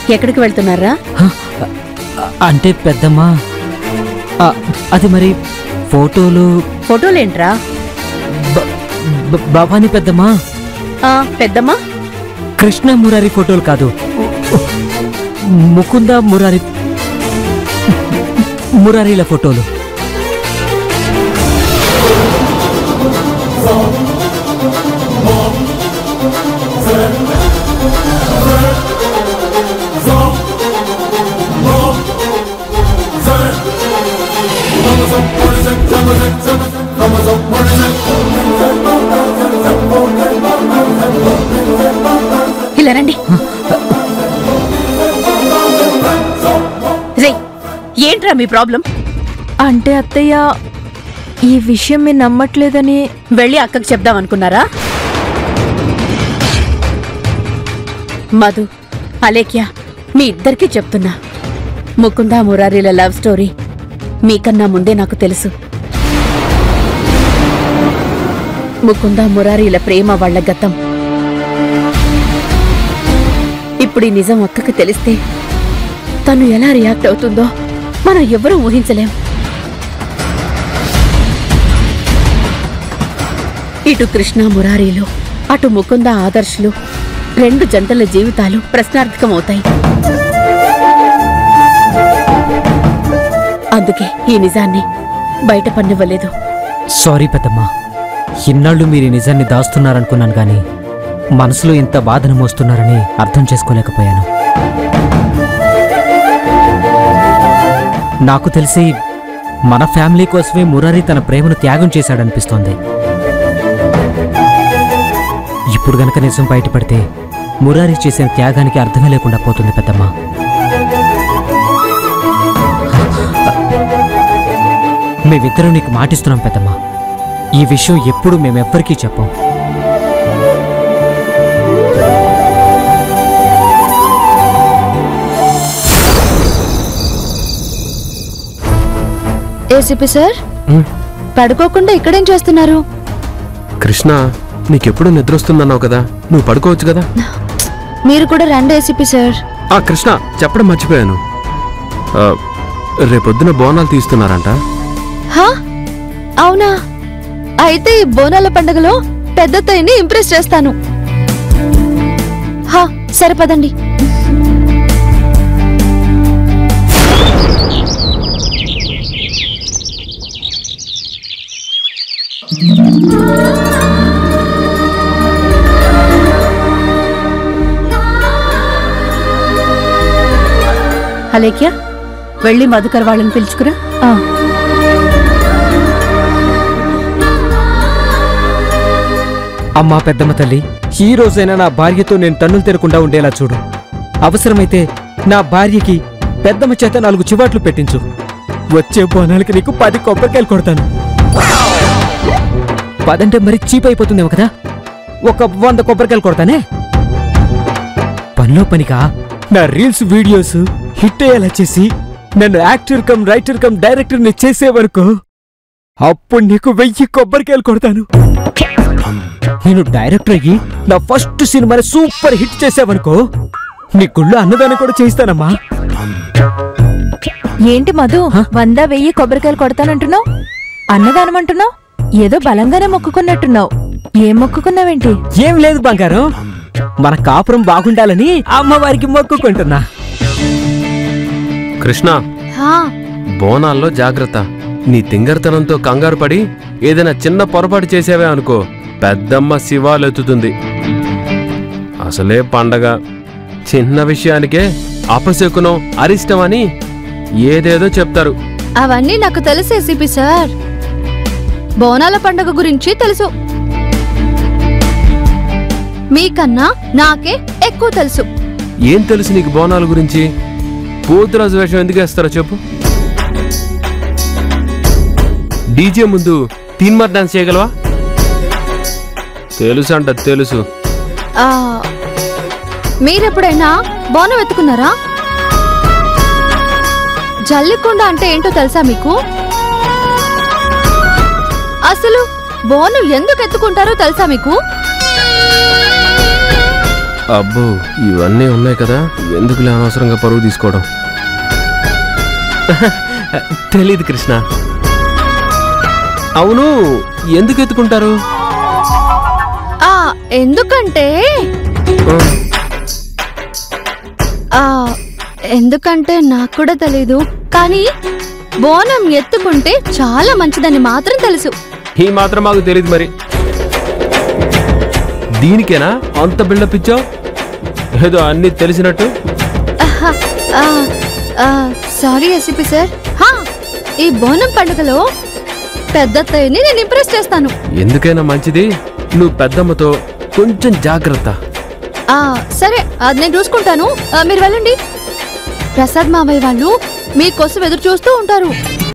ఎక్కడికి వెళ్తున్నారా హ? అంటే పెద్దమ్మా ఆ, అది మరి ఫోటోలు ఫోటోలేంట్రా బ- బ- భవానీ పెద్దమ్మా ఆ, పెద్దమ్మా కృష్ణ మురారి ఫోటోలు కాదు ముకుంద మురారి మురారీల ఫోటోలు ఇలా రండి రేయ్, ఏంట్రా మీ ప్రాబ్లం అంటే అత్తయ్య ఈ విషయం మీరు నమ్మట్లేదని వెళ్ళి అక్కకి చెప్దాం అనుకున్నారా మధు అలేఖ్య మీ ఇద్దరికీ చెప్తున్నా ముకుందా మురారీల లవ్ స్టోరీ మీకన్నా ముందే నాకు తెలుసు ముకుందా మురారీల ప్రేమ వాళ్ళ గతం ఇప్పుడు ఈ నిజం అక్కకి తెలిస్తే తను ఎలా రియాక్ట్ అవుతుందో మనం ఎవ్వరూ ఊహించలేం ఇటు కృష్ణ మురారీలు అటు ముకుంద ఆదర్శులు రెండు జంటల జీవితాలు ప్రశ్నార్థకమవుతాయి అందుకే ఈ నిజాన్ని బయట పన్నివ్వలేదు సారీ పెద్దమ్మా ఇన్నాళ్ళు మీరు ఈ నిజాన్ని దాస్తున్నారనుకున్నాను కానీ మనసులో ఇంత బాధను మోస్తున్నారని అర్థం చేసుకోలేకపోయాను నాకు తెలిసి మన ఫ్యామిలీ కోసమే మురారి తన ప్రేమను త్యాగం చేశాడనిపిస్తోంది ఇప్పుడు గనక నిజం బయటపడితే మురారి చేసిన త్యాగానికి అర్థమే లేకుండా పోతుంది పెద్దమ్మా మేమిద్దరం నీకు మాటిస్తున్నాం పెద్దమ్మా ఈ విషయం ఎప్పుడు మేమెవ్వరికీ చెప్పం ఏసీపీ సార్ ఉమ్, పడుకోకుండా ఇక్కడేం చేస్తున్నారు కృష్ణ నీకెప్పుడు నిద్ర వస్తుందన్నావు కదా నువ్వు పడుకోవచ్చు కదా మీరు కూడా రండి ఏసీపీ సార్ ఆ కృష్ణ చెప్పడం మర్చిపోయాను ఆ, రేపొద్దున బోనాలు తీస్తున్నారంట హా అవునా అయితే ఈ బోనాల పండుగలో పెద్దత్తయ్యని ఇంప్రెస్ చేస్తాను హా సరే పదండి అలేఖ్య వెళ్ళి మధుకర్ వాళ్ళని పిలుచుకురా ఆ, అమ్మా పెద్దమ్మ తల్లి ఈ రోజైనా నా భార్యతో నేను తన్నులు తినకుండా ఉండేలా చూడు అవసరమైతే నా భార్యకి పెద్దమ్మ చేత నాలుగు చివాట్లు పెట్టించు వచ్చే బోనాలకి నీకు పది కొబ్బరికాయలు కొడతాను పదంటే మరి చీప్ అయిపోతుందేమో కదా ఒక వంద కొబ్బరికాయలు కొడతానే పనిలో పనిగా నా రీల్స్ వీడియోస్ హిట్ అయ్యేలా చేసి నన్ను యాక్టర్ కమ్ రైటర్ కమ్ డైరెక్టర్ని చేసేవరకు అప్పుడు నీకు వెయ్యి కొబ్బరికాయలు కొడతాను నేను డైరెక్టర్ అయ్యి నా ఫస్ట్ సినిమాని సూపర్ హిట్ చేసావనుకో నీ గుళ్ళో అన్నదానం కూడా చేయిస్తానమ్మా ఏంటి మధు వంద వెయ్యి కొబ్బరికాయలు కొడతానంటున్నావు అన్నదానం అంటున్నావు ఏదో బలంగానే మొక్కుకున్నట్టున్నావు ఏం మొక్కుకున్నావేంటి ఏం లేదు బంగారం మన కాపురం బాగుండాలని అమ్మవారికి మొక్కుకుంటున్నా కృష్ణ హా బోనాల్లో జాగ్రత్త నీ తింగరతనంతో కంగారు పడి ఏదైనా చిన్న పొరపాటు చేసావే అనుకో పెద్దమ్మ శివాలెత్తుతుంది అసలే పండగ చిన్న విషయానికే అపశకునం అరిష్టం అని ఏదేదో చెప్తారు అవన్నీ నాకు తెలుసు ఏసీపీ సార్ బోనాల పండుగ గురించి తెలుసు మీకన్నా నాకే ఎక్కువ తెలుసు ఏం తెలుసు నీకు బోనాల గురించి పోతురాజు వేషం ఎందుకు వేస్తారో చెప్పు డీజే ముందు తీన్మార్ డాన్స్ చేయగలవా తెలుసు అంట తెలుసు ఆ, మీరెప్పుడైనా బోనం ఎత్తుకున్నారా జల్లికొండ అంటే ఏంటో తెలుసా మీకు అసలు బోనం ఎందుకు ఎత్తుకుంటారో తెలుసా మీకు అబ్బో ఇవన్నీ ఉన్నాయి కదా ఎందుకులే అనవసరంగా పరువు తీసుకోవడం తెలీదు కృష్ణ అవును ఎందుకు ఎత్తుకుంటారు ఆ ఎందుకంటే ఆ ఎందుకంటే నాకు కూడా తెలీదు కానీ బోనం ఎత్తుకుంటే చాలా మంచిదని మాత్రం తెలుసు ఈ మాత్రం మాకు తెలియదు మరి దీనికేనా అంత బిల్డప్ ఇచ్చావు ఏదో అన్ని తెలిసినట్టు ఆహా, ఆ, ఆ, సారీ ఎస్పీ సార్ హా, ఈ బోనం పండుగలో పెద్దత్తయ్యని నేను ఇంప్రెస్ చేస్తాను ఎందుకైనా మంచిది నువ్వు పెద్దమ్మతో కొంచెం జాగ్రత్త ఆ సరే అది నేను చూసుకుంటాను ఆ, మీరు వెళ్ళండి ప్రసాద్ మావయ్య వాళ్ళు మీకోసం ఎదురు చూస్తూ ఉంటారు